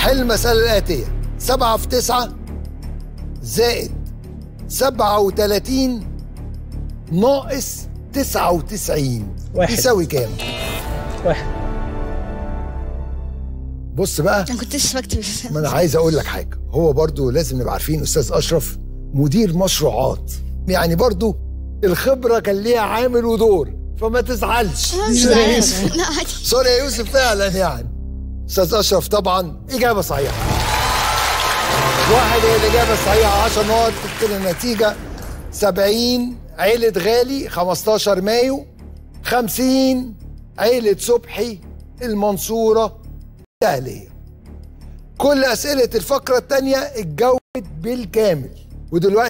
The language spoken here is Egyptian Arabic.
حل المسألة الآتية سبعة في تسعة زائد سبعة وتلاتين ناقص تسعة وتسعين واحد. يساوي كام؟ واحد بص بقى انا كنت لسه بكتب ما انا عايز اقول لك حاجه هو برضو لازم نبقى عارفين استاذ اشرف مدير مشروعات يعني برضو الخبره كان ليها عامل ودور فما تزعلش مش سوري يا زعلان. يوسف لا عادي سوري يا يوسف فعلا يعني استاذ اشرف طبعا اجابه صحيحه واحد هي الاجابه الصحيحه 10 نقط تكتب النتيجه 70 عيله غالي 15 مايو 50 عيله صبحي المنصوره الاهليه كل اسئله الفقره الثانيه اتجاوبت بالكامل ودلوقتي